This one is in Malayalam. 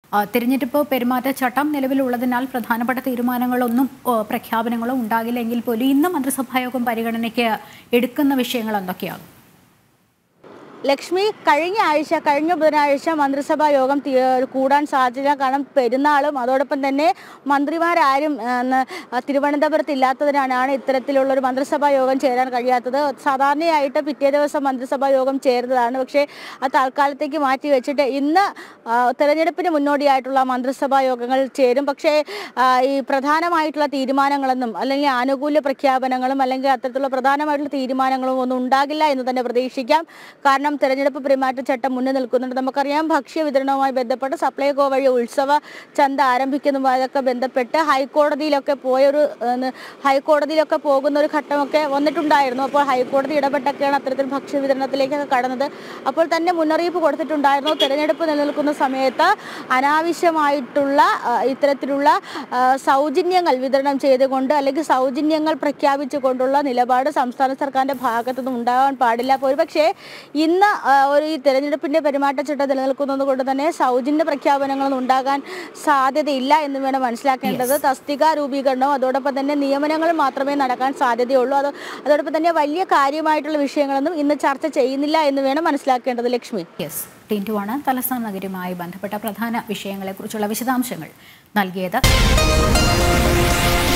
ആ, തിരഞ്ഞെടുപ്പ് പെരുമാറ്റച്ചട്ടം നിലവിലുള്ളതിനാൽ പ്രധാനപ്പെട്ട തീരുമാനങ്ങളൊന്നും ഓ, പ്രഖ്യാപനങ്ങളോ ഉണ്ടാകില്ലെങ്കിൽ പോലും ഇന്ന് മന്ത്രിസഭായോഗം പരിഗണനയ്ക്ക് എടുക്കുന്ന വിഷയങ്ങൾ എന്തൊക്കെയാണ് ലക്ഷ്മി കഴിഞ്ഞ ആഴ്ച കഴിഞ്ഞ ബുധനാഴ്ച മന്ത്രിസഭാ യോഗം തി- കൂടാൻ സാധ്യത കാരണം പെരുന്നാളും അതോടൊപ്പം തന്നെ മന്ത്രിമാരാരും ആ, ന്ന് തിരുവനന്തപുരത്ത് ഇല്ലാത്തതിനാണ് ഇത്തരത്തിലുള്ള ഒരു മന്ത്രിസഭാ യോഗം ചേരാൻ കഴിയാത്തത് സാധാരണയായിട്ട് പിറ്റേ ദിവസം മന്ത്രിസഭാ യോഗം ചേരുന്നതാണ് പക്ഷേ അത് തൽക്കാലത്തേക്ക് മാറ്റി വെച്ചിട്ട് ഇന്ന് ആ, തെരഞ്ഞെടുപ്പിന് മുന്നോടിയായിട്ടുള്ള മന്ത്രിസഭാ യോഗങ്ങൾ ചേരും പക്ഷേ ആ, ഈ പ്രധാനമായിട്ടുള്ള തീരുമാനങ്ങളൊന്നും അല്ലെങ്കിൽ ആനുകൂല്യ പ്രഖ്യാപനങ്ങളും അല്ലെങ്കിൽ അത്തരത്തിലുള്ള പ്രധാനമായിട്ടുള്ള തീരുമാനങ്ങളും ഒന്നും ഉണ്ടാകില്ല എന്ന് തന്നെ പ്രതീക്ഷിക്കാം കാരണം തെരഞ്ഞെടുപ്പ് പെരുമാറ്റച്ചട്ടം മുന്നിൽ നിൽക്കുന്നുണ്ട് നമുക്കറിയാം ഭക്ഷ്യ വിതരണവുമായി ബന്ധപ്പെട്ട് സപ്ലൈകോ വഴി ഉത്സവ ചന്ത ആരംഭിക്കുന്നതുമായൊക്കെ ബന്ധപ്പെട്ട് ഹൈക്കോടതിയിലൊക്കെ പോയൊരു ഏഹ്, ഹൈക്കോടതിയിലൊക്കെ പോകുന്ന ഒരു ഘട്ടമൊക്കെ വന്നിട്ടുണ്ടായിരുന്നു അപ്പോൾ ഹൈക്കോടതി ഇടപെട്ടൊക്കെയാണ് അത്തരത്തിൽ ഭക്ഷ്യ വിതരണത്തിലേക്കൊക്കെ കടന്നത് അപ്പോൾ തന്നെ മുന്നറിയിപ്പ് കൊടുത്തിട്ടുണ്ടായിരുന്നു തെരഞ്ഞെടുപ്പ് നിലനിൽക്കുന്ന സമയത്ത് അനാവശ്യമായിട്ടുള്ള ആ, ഇത്തരത്തിലുള്ള ആ, സൗജന്യങ്ങൾ വിതരണം ചെയ്തുകൊണ്ട് അല്ലെങ്കിൽ സൗജന്യങ്ങൾ പ്രഖ്യാപിച്ചുകൊണ്ടുള്ള നിലപാട് സംസ്ഥാന സർക്കാരിന്റെ ഭാഗത്തുനിന്നും ഉണ്ടാകാൻ പാടില്ല അപ്പോൾ ഒരുപക്ഷെ ഇന്ന് ആ, ഒരു ഈ തെരഞ്ഞെടുപ്പിന്റെ പെരുമാറ്റച്ചട്ടം നിലനിൽക്കുന്നത് കൊണ്ട് തന്നെ സൗജന്യ പ്രഖ്യാപനങ്ങളൊന്നും ഉണ്ടാകാൻ സാധ്യതയില്ല എന്ന് വേണം മനസ്സിലാക്കേണ്ടത് തസ്തിക രൂപീകരണവും അതോടൊപ്പം തന്നെ നിയമനങ്ങൾ മാത്രമേ നടക്കാൻ സാധ്യതയുള്ളൂ അത് അതോടൊപ്പം തന്നെ വലിയ കാര്യമായിട്ടുള്ള വിഷയങ്ങളൊന്നും ഇന്ന് ചർച്ച ചെയ്യുന്നില്ല എന്ന് വേണം മനസ്സിലാക്കേണ്ടത് ലക്ഷ്മി യെസ് ടിൻറ്റു ആണ് തലസ്ഥാന നഗരവുമായി ബന്ധപ്പെട്ട പ്രധാന വിഷയങ്ങളെക്കുറിച്ചുള്ള വിശദാംശങ്ങൾ നൽകിയത്